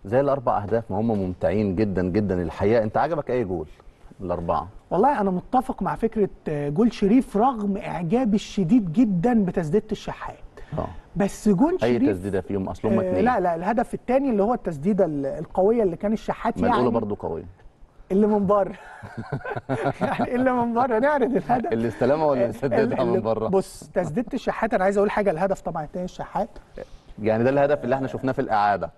زي الاربع اهداف ما هم ممتعين جدا جدا الحقيقه انت عجبك اي جول الاربعه والله انا متفق مع فكره آه، جول شريف رغم اعجابي الشديد جدا بتسديده الشحات اه بس جول اي شريف تسديده فيهم اصل هم آه اتنين لا لا الهدف الثاني اللي هو التسديده ال- القويه اللي كان الشحات ما يعني الاولى برضو قويه اللي من بره يعني اللي من بره نعرض الهدف اللي استلمها ولا اللي سددها اللي- من بره بص تسديده الشحات انا عايز اقول حاجه الهدف طبعا الثاني الشحات يعني ده الهدف اللي احنا شفناه في الاعاده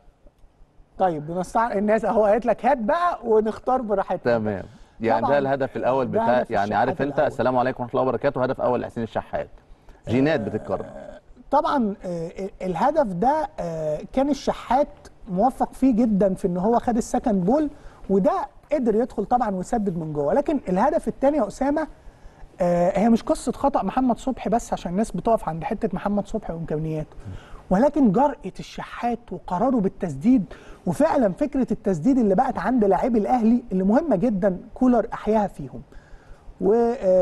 طيب بنستع الناس اهو قالت لك هات بقى ونختار براحتنا تمام يعني طبعاً ده الهدف الاول ده بتاع هدف يعني الشحات عارف انت الأول. السلام عليكم ورحمه الله وبركاته هدف اول لحسين الشحات جينات بتتكرر طبعا آه، الهدف ده آه، كان الشحات موفق فيه جدا في ان هو خد السكند بول وده قدر يدخل طبعا ويسدد من جوه لكن الهدف الثاني يا اسامه آه، هي مش قصه خطا محمد صبحي بس عشان الناس بتقف عند حته محمد صبحي وامكانياته ولكن جرأة الشحات وقراره بالتسديد وفعلا فكره التسديد اللي بقت عند لاعبي الاهلي اللي مهمه جدا كولر احياها فيهم و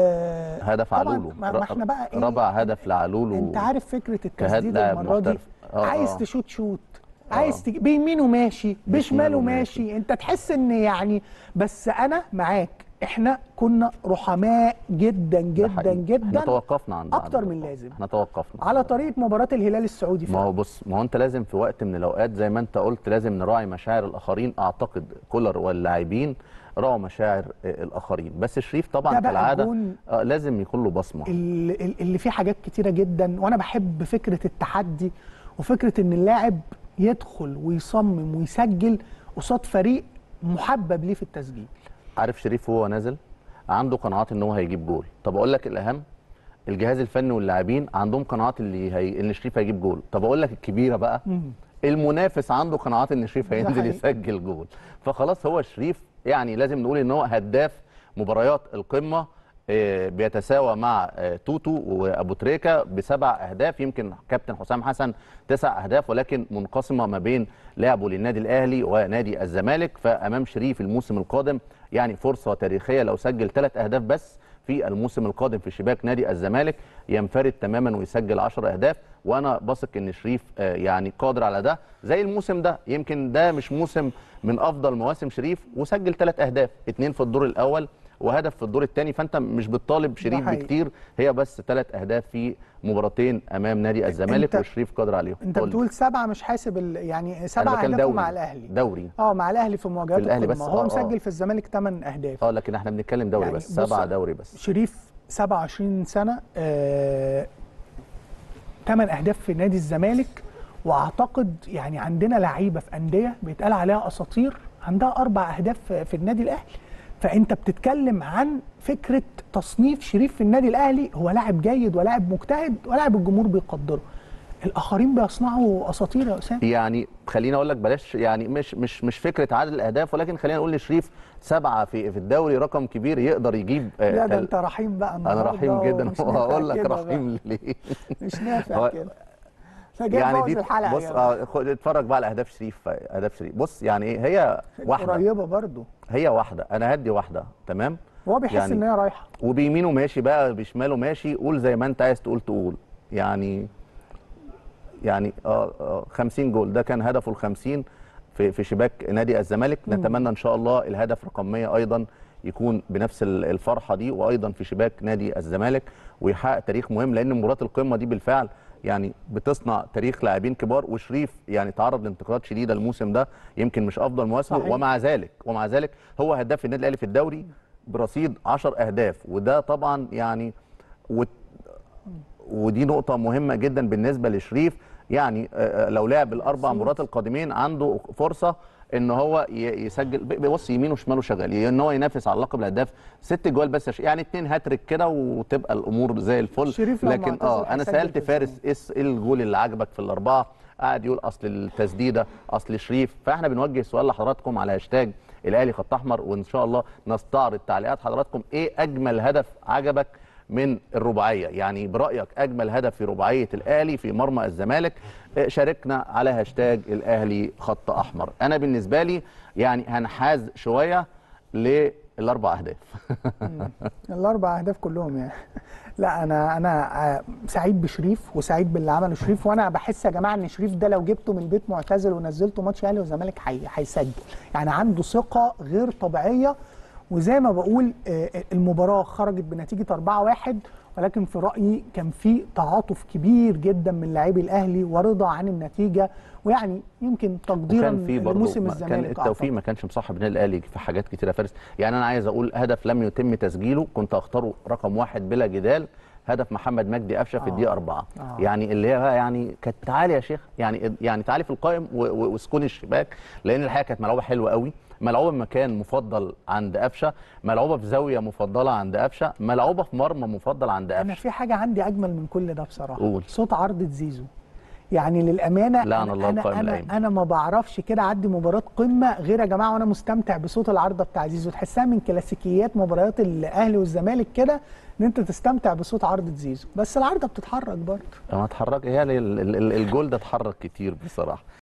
آه، هدف طبعاً علولو ما ما احنا بقى ايه رابع هدف لعلولو انت عارف فكره كهاد التسديد لاعب المره دي محترف. آه، عايز آه. تشوت شوت عايز تج... بيمينه ماشي بشماله ماشي. ماشي انت تحس ان يعني بس انا معاك احنا كنا رحماء جدا ده جدا حقيقي. احنا جدا توقفنا عند اكتر عند- من لازم احنا توقفنا على طريقه مباراه الهلال السعودي ما هو فعلا بص ما هو انت لازم في وقت من الاوقات زي ما انت قلت لازم نراعي مشاعر الاخرين اعتقد كولر واللاعبين راعوا مشاعر آه، الاخرين بس شريف ده طبعا بقى كالعاده جون آه لازم يكون له بصمه اللي, اللي فيه حاجات كتيره جدا وانا بحب فكره التحدي وفكره ان اللاعب يدخل ويصمم ويسجل قصاد فريق محبب ليه في التسجيل عارف شريف وهو نازل عنده قناعات ان هو هيجيب جول طب اقول لك الاهم الجهاز الفني واللاعبين عندهم قناعات اللي هي... ان شريف هيجيب جول طب اقول لك الكبيره بقى المنافس عنده قناعات ان شريف هينزل حقيقي. يسجل جول فخلاص هو شريف يعني لازم نقول ان هو هداف مباريات القمه آه، بيتساوى مع آه، توتو وابو تريكه بسبع اهداف يمكن كابتن حسام حسن تسع اهداف ولكن منقسمه ما بين لعبه للنادي الاهلي ونادي الزمالك فامام شريف الموسم القادم يعني فرصه تاريخيه لو سجل ثلاث اهداف بس في الموسم القادم في شباك نادي الزمالك ينفرد تماما ويسجل 10 اهداف وانا بثق ان شريف آه، يعني قادر على ده زي الموسم ده يمكن ده مش موسم من افضل مواسم شريف وسجل ثلاث اهداف اثنين في الدور الاول وهدف في الدور الثاني فانت مش بتطالب شريف حقيقي. بكتير هي بس ثلاث اهداف في مباراتين امام نادي الزمالك أنت- وشريف قادر عليهم انت قول لي. بتقول سبعه مش حاسب ال- يعني أنا سبعه بتكلم اهداف دوري مع الاهلي دوري اه مع الاهلي في مواجهات في الأهلي القمة. بس، هو آه، آه. مسجل في الزمالك 8 اهداف اه لكن احنا بنتكلم دوري يعني بس بص- سبعه دوري بس شريف 27 سنه آه 8 اهداف في نادي الزمالك واعتقد يعني عندنا لعيبه في انديه بيتقال عليها اساطير عندها اربع اهداف في- في النادي الاهلي فانت بتتكلم عن فكره تصنيف شريف في النادي الاهلي هو لاعب جيد ولاعب مجتهد ولاعب الجمهور بيقدره الاخرين بيصنعوا اساطير يا اسامه يعني خليني اقول لك بلاش يعني مش مش مش فكره عدد الاهداف ولكن خلينا نقول لشريف سبعه في في الدوري رقم كبير يقدر يجيب آه، لا ده ال- انت رحيم بقى انا النهارده رحيم جدا ومش نافع وهقول لك كده بقى. رحيم ليه مش نافع هو- كده احنا جاي يعني نبوظ دي الحلقه بص يا جماعة. اه خد اتفرج بقى على اهداف شريف اهداف شريف بص يعني ايه هي واحده قريبه برضو هي واحده انا هدي واحده تمام هو بيحس يعني ان هي رايحه وبيمينه ماشي بقى بشماله ماشي قول زي ما انت عايز تقول تقول يعني يعني اه اه 50 جول ده كان هدفه ال 50 في في شباك نادي الزمالك نتمنى ان شاء الله الهدف رقم 100 ايضا يكون بنفس ال- الفرحه دي وايضا في شباك نادي الزمالك ويحقق تاريخ مهم لان مباراه القمه دي بالفعل يعني بتصنع تاريخ لاعبين كبار وشريف يعني تعرض لانتقادات شديده الموسم ده يمكن مش افضل مواسمه صحيح. ومع ذلك ومع ذلك هو هداف النادي الاهلي في الدوري برصيد 10 اهداف وده طبعا يعني وت- ودي نقطة مهمة جدا بالنسبة لشريف يعني آه، آه، لو لعب الأربع مباريات القادمين عنده فرصة ان هو ي- يسجل ب- بص يمينه وشماله شغال ان هو ينافس على لقب الهداف ست جوال بس يا ش- يعني اتنين هاتريك كده وتبقى الامور زي الفل شريف لو لكن معتزل اه انا هيسجل سالت في فارس الزمالك. ايه الس- ايه الجول اللي عجبك في الاربعه قاعد يقول اصل التسديده اصل شريف فاحنا بنوجه سؤال لحضراتكم على هاشتاج الاهلي خط احمر وان شاء الله نستعرض تعليقات حضراتكم ايه اجمل هدف عجبك من الرباعيه يعني برايك اجمل هدف في رباعيه الاهلي في مرمى الزمالك آه، شاركنا على هاشتاج الاهلي خط احمر انا بالنسبه لي يعني هنحاز شويه الاربع اهداف الاربع اهداف كلهم يعني لا انا انا آه، سعيد بشريف وسعيد باللي عمله شريف وانا بحس يا جماعه ان شريف ده لو جبته من البيت معتزل ونزلته ماتش اهلي وزمالك هي- هيسجل يعني عنده ثقه غير طبيعيه وزي ما بقول آه، المباراه خرجت بنتيجه 4-1 ولكن في رايي كان في تعاطف كبير جدا من لاعبي الاهلي ورضا عن النتيجه ويعني يمكن تقديرا وكان في برضه لموسم ما- الزمالك كان التوفيق أعتقد. ما كانش مصاحب النادي الاهلي في حاجات كتيره فارس يعني انا عايز اقول هدف لم يتم تسجيله كنت اختاره رقم واحد بلا جدال هدف محمد مجدي قفشه في الدقيقه أربعة آه. يعني اللي هي بقى يعني كانت تعالي يا شيخ يعني يعني تعالي في القائم و- و- واسكني الشباك لان الحقيقه كانت ملعوبه حلوه قوي ملعوبه في مكان مفضل عند قفشه ملعوبه في زاويه مفضله عند قفشه ملعوبه في مرمى مفضل عند انا قفشه في حاجه عندي اجمل من كل ده بصراحه قول. صوت عرضة زيزو يعني للامانه لعن أنا- الله انا القائم انا, الأيمن. أنا ما بعرفش كده اعدي مباراه قمه غير يا جماعه وانا مستمتع بصوت العارضه بتاع زيزو تحسها من كلاسيكيات مباريات الاهلي والزمالك كده ان انت تستمتع بصوت عرضه زيزو بس العارضه بتتحرك برضه ما اتحرك هي ال- ال- ال- الجول ده اتحرك كتير بصراحه